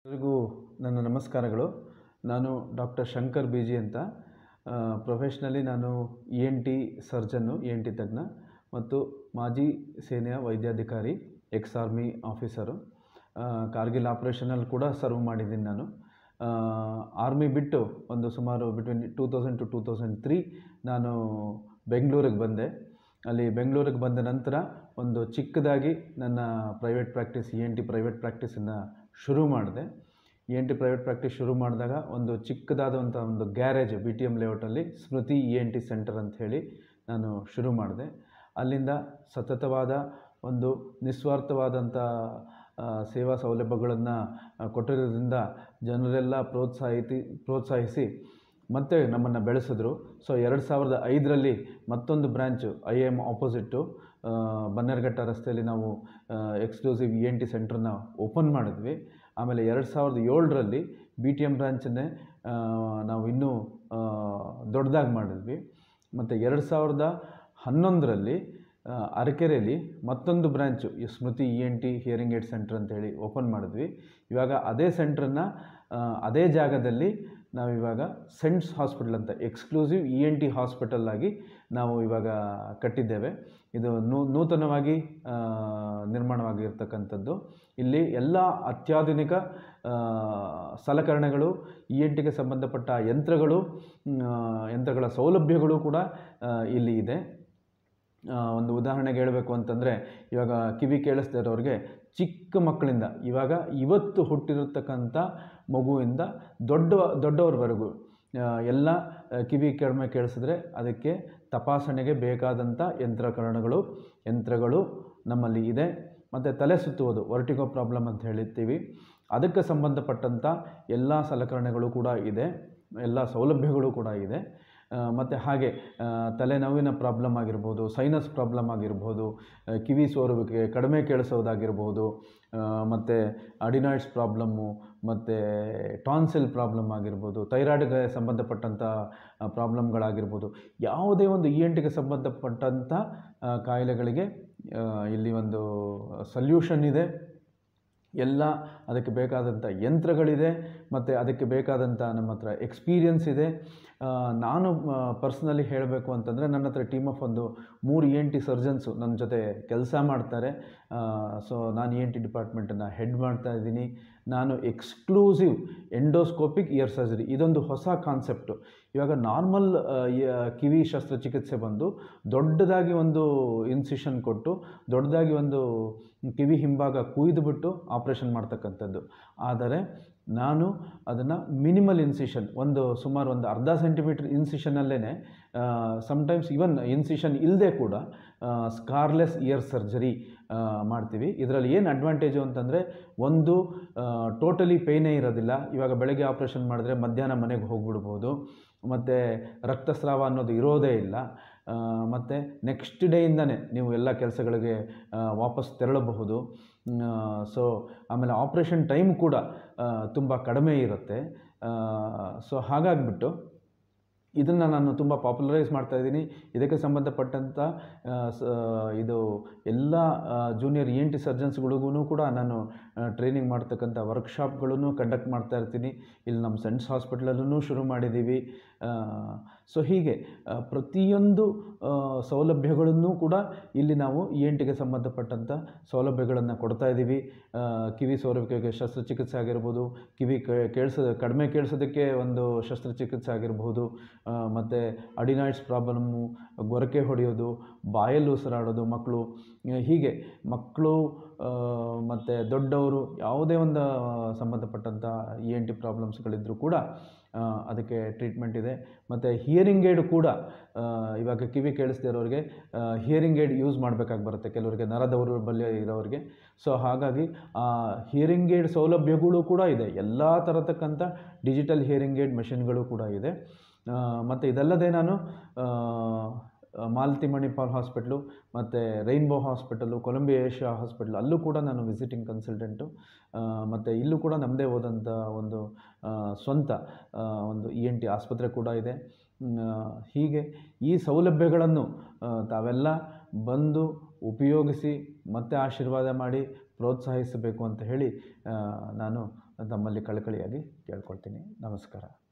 ಎಲ್ಲರಿಗೂ ನನ್ನ ನಮಸ್ಕಾರಗಳು ನಾನು ಡಾಕ್ಟರ್ ಶಂಕರ್ ಬಿ ಜಿ ಅಂತ ಪ್ರೊಫೆಷ್ನಲಿ ನಾನು E N T surgeon E N T ತಜ್ಞ ಮತ್ತು ಮಾಜಿ ಸೇನೆಯ ವೈದ್ಯಾಧಿಕಾರಿ ಎಕ್ಸ್ ಆರ್ಮಿ ಆಫೀಸರು ಆ, ಕಾರ್ಗಿಲ್ ಆಪ್ರೇಷನಲ್ಲಿ ಕೂಡ ಸರ್ವ್ ಮಾಡಿದ್ದೀನಿ ನಾನು ಆರ್ಮಿ ಬಿಟ್ಟು ಒಂದು ಸುಮಾರು between two thousand to two thousand three ನಾನು ಬೆಂಗಳೂರಿಗೆ ಬಂದೆ ಅಲ್ಲಿ ಬೆಂಗಳೂರಿಗೆ ಬಂದ ನಂತರ ಒಂದು ಚಿಕ್ಕದಾಗಿ ನನ್ನ private practice E N T private ಪ್ರಾಕ್ಟೀಸನ್ನು ಶುರು ಮಾಡಿದೆ E N T private practice ಶುರು ಮಾಡಿದಾಗ ಒಂದು ಚಿಕ್ಕದಾದಂಥ ಒಂದು ಗ್ಯಾರೇಜ್ ಬಿ ಟಿ ಎಮ್ ಲೇಔಟಲ್ಲಿ Smriti E N T centre ಅಂತ ಹೇಳಿ ನಾನು ಶುರು ಮಾಡಿದೆ ಅಲ್ಲಿಂದ ಸತತವಾದ ಒಂದು ನಿಸ್ವಾರ್ಥವಾದಂಥ ಆ, ಸೇವಾ ಸೌಲಭ್ಯಗಳನ್ನು ಕೊಟ್ಟಿರೋದ್ರಿಂದ ಜನರೆಲ್ಲ ಪ್ರೋತ್ಸಾಹಿಸಿ ಪ್ರೋತ್ಸಾಹಿಸಿ ಮತ್ತೆ ನಮ್ಮನ್ನು ಬೆಳೆಸಿದ್ರು ಸೊ ಎರಡು ಸಾವಿರದ ಐದರಲ್ಲಿ ಮತ್ತೊಂದು branch I M opposite Bannerghatta ರಸ್ತೆಯಲ್ಲಿ ನಾವು ಎಕ್ಸ್ಕ್ಲೂಸಿವ್ ಇ ಎನ್ ಟಿ ಸೆಂಟ್ರನ್ನ ಓಪನ್ ಮಾಡಿದ್ವಿ ಆಮೇಲೆ ಎರಡು ಸಾವಿರದ ಏಳರಲ್ಲಿ ಬಿ ಟಿ ಎಮ್ ಬ್ರ್ಯಾಂಚನ್ನೇ ಆ, ನಾವು ಇನ್ನೂ ದೊಡ್ಡದಾಗಿ ಮಾಡಿದ್ವಿ ಮತ್ತು ಎರಡು ಸಾವಿರದ ಹನ್ನೊಂದರಲ್ಲಿ ಆ, ಅರಕೆರೆಯಲ್ಲಿ ಮತ್ತೊಂದು ಬ್ರ್ಯಾಂಚು ಈ Smriti E N T hearing aid centre ಅಂತೇಳಿ ಓಪನ್ ಮಾಡಿದ್ವಿ ಇವಾಗ ಅದೇ ಸೆಂಟ್ರನ್ನು ಅದೇ ಜಾಗದಲ್ಲಿ ನಾವಿವಾಗ ಸೆಂಟ್ಸ್ ಹಾಸ್ಪಿಟಲ್ ಅಂತ exclusive E N T hospital ಆಗಿ ನಾವು ಇವಾಗ ಕಟ್ಟಿದ್ದೇವೆ ಇದು ನೂ ನೂತನವಾಗಿ ಆ, ನಿರ್ಮಾಣವಾಗಿರ್ತಕ್ಕಂಥದ್ದು ಇಲ್ಲಿ ಎಲ್ಲ ಅತ್ಯಾಧುನಿಕ ಆ, ಸಲಕರಣೆಗಳು ಇ ಎನ್ ಟಿಗೆ ಸಂಬಂಧಪಟ್ಟ ಯಂತ್ರಗಳು ಮ್, ಆ, ಯಂತ್ರಗಳ ಸೌಲಭ್ಯಗಳು ಕೂಡ ಆ, ಇಲ್ಲಿ ಇದೆ ಆ, ಒಂದು ಉದಾಹರಣೆಗೆ ಹೇಳಬೇಕು ಅಂತಂದರೆ ಇವಾಗ ಕಿವಿ ಕೇಳಿಸ್ದೇ ಇರೋರಿಗೆ ಚಿಕ್ಕ ಮಕ್ಕಳಿಂದ ಇವಾಗ ಇವತ್ತು ಹುಟ್ಟಿರತಕ್ಕಂಥ ಮಗುವಿಂದ ದೊಡ್ಡ ದೊಡ್ಡವರವರೆಗೂ ಆ, ಎಲ್ಲ ಆ, ಕಿವಿ ಕಡಿಮೆ ಕೇಳಿಸಿದ್ರೆ ಅದಕ್ಕೆ ತಪಾಸಣೆಗೆ ಬೇಕಾದಂಥ ಯಂತ್ರಕರಣಗಳು ಯಂತ್ರಗಳು ನಮ್ಮಲ್ಲಿ ಇದೆ ಮತ್ತು ತಲೆ ಸುತ್ತುವುದು ವರ್ಟಿಗೋ ಪ್ರಾಬ್ಲಮ್ ಅಂತ ಹೇಳಿರ್ತೀವಿ ಅದಕ್ಕೆ ಸಂಬಂಧಪಟ್ಟಂಥ ಎಲ್ಲ ಸಲಕರಣೆಗಳು ಕೂಡ ಇದೆ ಎಲ್ಲ ಸೌಲಭ್ಯಗಳು ಕೂಡ ಇದೆ ಮತ್ತು ಹಾಗೆ ಆ, ತಲೆನೋವಿನ ಪ್ರಾಬ್ಲಮ್ ಆಗಿರ್ಬೋದು ಸೈನಸ್ ಪ್ರಾಬ್ಲಮ್ ಆಗಿರ್ಬೋದು ಆ, ಕಿವಿ ಸೋರುವಿಕೆ ಕಡಿಮೆ ಕೇಳಿಸೋದಾಗಿರ್ಬೋದು ಮತ್ತು ಅಡಿನಾಯ್ಡ್ಸ್ ಪ್ರಾಬ್ಲಮ್ಮು ಮತ್ತು ಟಾನ್ಸಿಲ್ ಪ್ರಾಬ್ಲಮ್ ಆಗಿರ್ಬೋದು ಥೈರಾಯ್ಡ್ಗೆ ಸಂಬಂಧಪಟ್ಟಂಥ ಪ್ರಾಬ್ಲಮ್ಗಳಾಗಿರ್ಬೋದು ಯಾವುದೇ ಒಂದು ಇ ಎನ್ ಟಿಗೆ ಸಂಬಂಧಪಟ್ಟಂಥ ಆ, ಕಾಯಿಲೆಗಳಿಗೆ ಆ, ಇಲ್ಲಿ ಒಂದು ಸಲ್ಯೂಷನ್ ಇದೆ ಎಲ್ಲ ಅದಕ್ಕೆ ಬೇಕಾದಂಥ ಯಂತ್ರಗಳಿದೆ ಮತ್ತು ಅದಕ್ಕೆ ಬೇಕಾದಂಥ ನಮ್ಮ ಹತ್ರ ಎಕ್ಸ್ಪೀರಿಯನ್ಸ್ ಇದೆ ಆ, ನಾನು ಪರ್ಸ್ನಲಿ ಹೇಳಬೇಕು ಅಂತಂದರೆ ನನ್ನ ಹತ್ರ ಟೀಮ್ ಆಫ್ ಒಂದು ಮೂರು ಇ ಎನ್ ಟಿ ಸರ್ಜನ್ಸು ನನ್ನ ಜೊತೆ ಕೆಲಸ ಮಾಡ್ತಾರೆ ಸೊ ನಾನು ಇ ಎನ್ ಟಿ ಡಿಪಾರ್ಟ್ಮೆಂಟನ್ನು ಹೆಡ್ ಮಾಡ್ತಾ ಇದ್ದೀನಿ ನಾನು ಎಕ್ಸ್ಕ್ಲೂಸಿವ್ ಎಂಡೋಸ್ಕೋಪಿಕ್ ಇಯರ್ ಸರ್ಜರಿ ಇದೊಂದು ಹೊಸ ಕಾನ್ಸೆಪ್ಟು ಇವಾಗ ನಾರ್ಮಲ್ ಕಿವಿ ಶಸ್ತ್ರಚಿಕಿತ್ಸೆ ಬಂದು ದೊಡ್ಡದಾಗಿ ಒಂದು ಇನ್ಸಿಷನ್ ಕೊಟ್ಟು ದೊಡ್ಡದಾಗಿ ಒಂದು ಕಿವಿ ಹಿಂಭಾಗ ಕುಯ್ದುಬಿಟ್ಟು ಆಪ್ರೇಷನ್ ಮಾಡ್ತಕ್ಕಂಥದ್ದು ಆದರೆ ನಾನು ಅದನ್ನು ಮಿನಿಮಲ್ ಇನ್ಸಿಷನ್ ಒಂದು ಸುಮಾರು ಒಂದು ಅರ್ಧ ಸೆಂಟಿಮೀಟ್ರ್ ಇನ್ಸಿಷನಲ್ಲೇ ಸಮ್ಟೈಮ್ಸ್ ಇವನ್ ಇನ್ಸಿಷನ್ ಇಲ್ಲದೆ ಕೂಡ ಸ್ಕಾರ್ಲೆಸ್ ಇಯರ್ ಸರ್ಜರಿ ಮಾಡ್ತೀವಿ ಇದರಲ್ಲಿ ಏನು ಅಡ್ವಾಂಟೇಜು ಅಂತಂದರೆ ಒಂದು ಟೋಟಲಿ ಪೇಯ್ನೇ ಇರೋದಿಲ್ಲ ಇವಾಗ ಬೆಳಗ್ಗೆ ಆಪ್ರೇಷನ್ ಮಾಡಿದ್ರೆ ಮಧ್ಯಾಹ್ನ ಮನೆಗೆ ಹೋಗ್ಬಿಡ್ಬೋದು ಮತ್ತು ರಕ್ತಸ್ರಾವ ಅನ್ನೋದು ಇರೋದೇ ಇಲ್ಲ ಮತ್ತು ನೆಕ್ಸ್ಟ್ ಡೇಯಿಂದನೇ ನೀವು ಎಲ್ಲ ಕೆಲಸಗಳಿಗೆ ಆ, ವಾಪಸ್ ತೆರಳಬಹುದು ಸೊ ಆಮೇಲೆ ಆಪ್ರೇಷನ್ ಟೈಮ್ ಕೂಡ ತುಂಬ ಕಡಿಮೆ ಇರುತ್ತೆ ಸೊ ಹಾಗಾಗಿಬಿಟ್ಟು ಇದನ್ನು ನಾನು ತುಂಬ ಪಾಪ್ಯುಲರೈಸ್ ಮಾಡ್ತಾ ಇದ್ದೀನಿ ಇದಕ್ಕೆ ಸಂಬಂಧಪಟ್ಟಂಥ ಆ, ಸ- ಇದು ಎಲ್ಲ ಜೂನಿಯರ್ ಇ ಎನ್ ಟಿ ಸರ್ಜನ್ಸ್ಗಳಿಗೂ ಕೂಡ ನಾನು ಟ್ರೈನಿಂಗ್ ಮಾಡ್ತಕ್ಕಂಥ ವರ್ಕ್ಶಾಪ್ಗಳನ್ನು ಕಂಡಕ್ಟ್ ಮಾಡ್ತಾ ಇರ್ತೀನಿ ಇಲ್ಲಿ ನಮ್ಮ ಸೆಂಟ್ಸ್ ಹಾಸ್ಪಿಟ್ಲಲ್ಲೂ ಶುರು ಮಾಡಿದ್ದೀವಿ ಸೊ ಹೀಗೆ ಆ, ಪ್ರತಿಯೊಂದು ಆ, ಸೌಲಭ್ಯಗಳನ್ನು ಕೂಡ ಇಲ್ಲಿ ನಾವು ಇ ಎನ್ ಟಿಗೆ ಸಂಬಂಧಪಟ್ಟಂಥ ಸೌಲಭ್ಯಗಳನ್ನು ಕೊಡ್ತಾ ಇದ್ದೀವಿ ಆ, ಕಿವಿ ಸೋರುವಿಕೆಗೆ ಶಸ್ತ್ರಚಿಕಿತ್ಸೆ ಆಗಿರ್ಬೋದು ಕಿವಿ ಕೇಳಿಸ ಕಡಿಮೆ ಕೇಳಿಸೋದಕ್ಕೆ ಒಂದು ಶಸ್ತ್ರಚಿಕಿತ್ಸೆ ಆಗಿರ್ಬೋದು ಮತ್ತು ಅಡಿನಾಯ್ಡ್ಸ್ ಪ್ರಾಬ್ಲಮ್ಮು ಗೊರಕೆ ಹೊಡೆಯೋದು ಬಾಯಲ್ಲಿ ಉಸಿರಾಡೋದು ಮಕ್ಕಳು ಹೀಗೆ ಮಕ್ಕಳು ಮತ್ತು ದೊಡ್ಡವರು ಯಾವುದೇ ಒಂದು ಸಂಬಂಧಪಟ್ಟಂಥ ಇ ಎನ್ ಟಿ ಪ್ರಾಬ್ಲಮ್ಸ್ಗಳಿದ್ದರೂ ಕೂಡ ಆ, ಅದಕ್ಕೆ ಟ್ರೀಟ್ಮೆಂಟ್ ಇದೆ ಮತ್ತು ಹಿಯರಿಂಗ್ ಏಡ್ ಕೂಡ ಆ, ಇವಾಗ ಕಿವಿ ಕೇಳಿಸ್ದೇ ಇರೋರಿಗೆ ಹಿಯರಿಂಗ್ ಏಡ್ ಯೂಸ್ ಮಾಡಬೇಕಾಗಿ ಬರುತ್ತೆ ಕೆಲವರಿಗೆ ನರ ದೌರ್ಬಲ್ಯ ಇರೋರಿಗೆ ಸೊ ಹಾಗಾಗಿ ಆ ಹಿಯರಿಂಗ್ ಏಡ್ ಸೌಲಭ್ಯಗಳು ಕೂಡ ಇದೆ ಎಲ್ಲ ಥರತಕ್ಕಂಥ ಡಿಜಿಟಲ್ ಹಿಯರಿಂಗ್ ಏಡ್ ಮೆಷಿನ್ಗಳು ಕೂಡ ಇದೆ ಮತ್ತು ಇದಲ್ಲದೆ ನಾನು ಆ, ಮಾಲತಿ ಮಣಿಪಾಲ್ ಹಾಸ್ಪಿಟ್ಲು ಮತ್ತು Rainbow hospital Columbia Asia hospital ಅಲ್ಲೂ ಕೂಡ ನಾನು ವಿಸಿಟಿಂಗ್ ಕನ್ಸಲ್ಟೆಂಟು ಮತ್ತು ಇಲ್ಲೂ ಕೂಡ ನಮ್ಮದೇ ಹೋದಂಥ ಒಂದು ಆ, ಸ್ವಂತ ಆ, ಒಂದು ಇ ಎನ್ ಟಿ ಆಸ್ಪತ್ರೆ ಕೂಡ ಇದೆ ಮ್, ಆ, ಹೀಗೆ ಈ ಸೌಲಭ್ಯಗಳನ್ನು ಆ, ತಾವೆಲ್ಲ ಬಂದು ಉಪಯೋಗಿಸಿ ಮತ್ತೆ ಆಶೀರ್ವಾದ ಮಾಡಿ ಪ್ರೋತ್ಸಾಹಿಸಬೇಕು ಅಂತ ಹೇಳಿ ಆ, ನಾನು ತಮ್ಮಲ್ಲಿ ಕಳಕಳಿಯಾಗಿ ಕೇಳ್ಕೊಳ್ತೀನಿ ನಮಸ್ಕಾರ